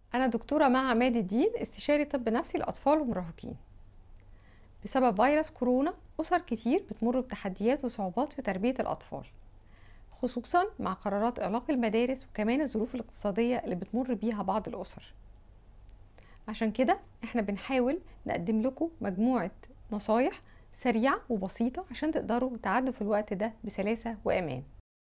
أنا دكتورة مع عماد الدين استشاري طب نفسي لأطفال ومراهقين بسبب فيروس كورونا أسر كتير بتمر بتحديات وصعوبات في تربية الأطفال خصوصا مع قرارات إغلاق المدارس وكمان الظروف الاقتصادية اللي بتمر بيها بعض الأسر عشان كده احنا بنحاول نقدم لكم مجموعة نصايح سريعة وبسيطة عشان تقدروا تعدوا في الوقت ده بسلاسة وأمان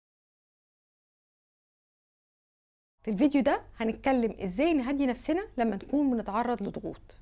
في الفيديو ده هنتكلم ازاي نهدي نفسنا لما نكون بنتعرض لضغوط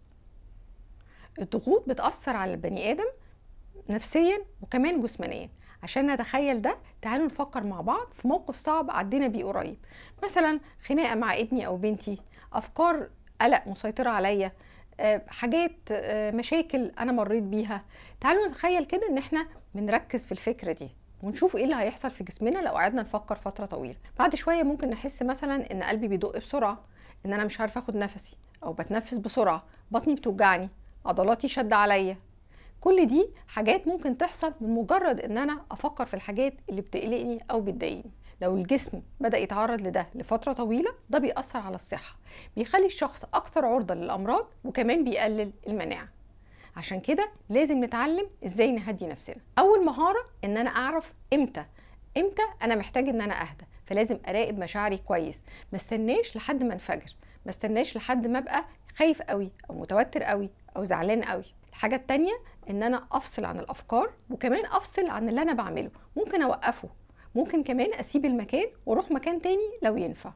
الضغوط بتأثر على البني آدم نفسيا وكمان جسمانيا عشان نتخيل ده تعالوا نفكر مع بعض في موقف صعب عدينا بيه قريب مثلا خناقة مع ابني أو بنتي أفكار قلق مسيطرة عليا آه، حاجات آه، مشاكل أنا مريت بيها تعالوا نتخيل كده إن احنا بنركز في الفكرة دي ونشوف ايه اللي هيحصل في جسمنا لو قعدنا نفكر فتره طويله بعد شويه ممكن نحس مثلا ان قلبي بيدق بسرعه ان انا مش عارفه اخد نفسي او بتنفس بسرعه بطني بتوجعني عضلاتي شد عليا كل دي حاجات ممكن تحصل من مجرد ان انا افكر في الحاجات اللي بتقلقني او بتضايقني لو الجسم بدا يتعرض لده لفتره طويله ده بيأثر على الصحه بيخلي الشخص اكثر عرضه للامراض وكمان بيقلل المناعه عشان كده لازم نتعلم ازاي نهدي نفسنا اول مهاره ان انا اعرف امتى امتى انا محتاج ان انا اهدى فلازم اراقب مشاعري كويس ما استناش لحد ما انفجر ما استناش لحد ما ابقى خايف قوي او متوتر قوي او زعلان قوي الحاجه التانية ان انا افصل عن الافكار وكمان افصل عن اللي انا بعمله ممكن اوقفه ممكن كمان اسيب المكان واروح مكان تاني لو ينفع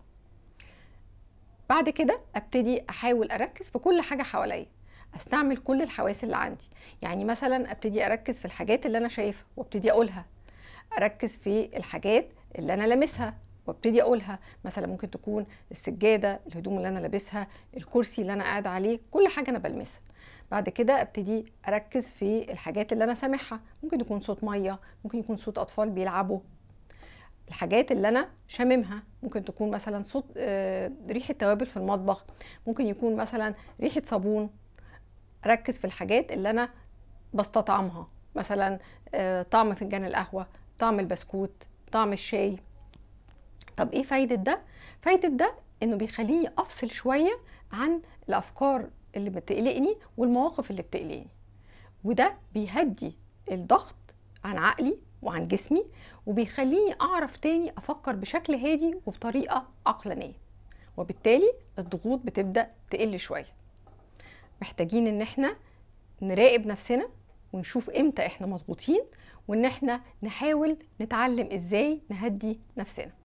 بعد كده ابتدي احاول اركز في كل حاجه حواليا استعمل كل الحواس اللي عندي يعني مثلا ابتدي اركز في الحاجات اللي انا شايفها وابتدي اقولها اركز في الحاجات اللي انا لامسها وابتدي اقولها مثلا ممكن تكون السجاده الهدوم اللي انا لابسها الكرسي اللي انا قاعد عليه كل حاجه انا بلمسها بعد كده ابتدي اركز في الحاجات اللي انا سامعها ممكن يكون صوت ميه ممكن يكون صوت اطفال بيلعبوا الحاجات اللي انا شاممها ممكن تكون مثلا صوت آه، ريحه توابل في المطبخ ممكن يكون مثلا ريحه صابون اركز في الحاجات اللي انا بستطعمها مثلا آه، طعم فنجان القهوه طعم البسكوت طعم الشاي طب ايه فايده ده فايده ده انه بيخليني افصل شويه عن الافكار اللي بتقلقني والمواقف اللي بتقلقني وده بيهدي الضغط عن عقلي وعن جسمي وبيخليني اعرف تاني افكر بشكل هادي وبطريقه عقلانيه وبالتالي الضغوط بتبدا تقل شويه محتاجين ان احنا نراقب نفسنا ونشوف امتى احنا مضغوطين وان احنا نحاول نتعلم ازاي نهدي نفسنا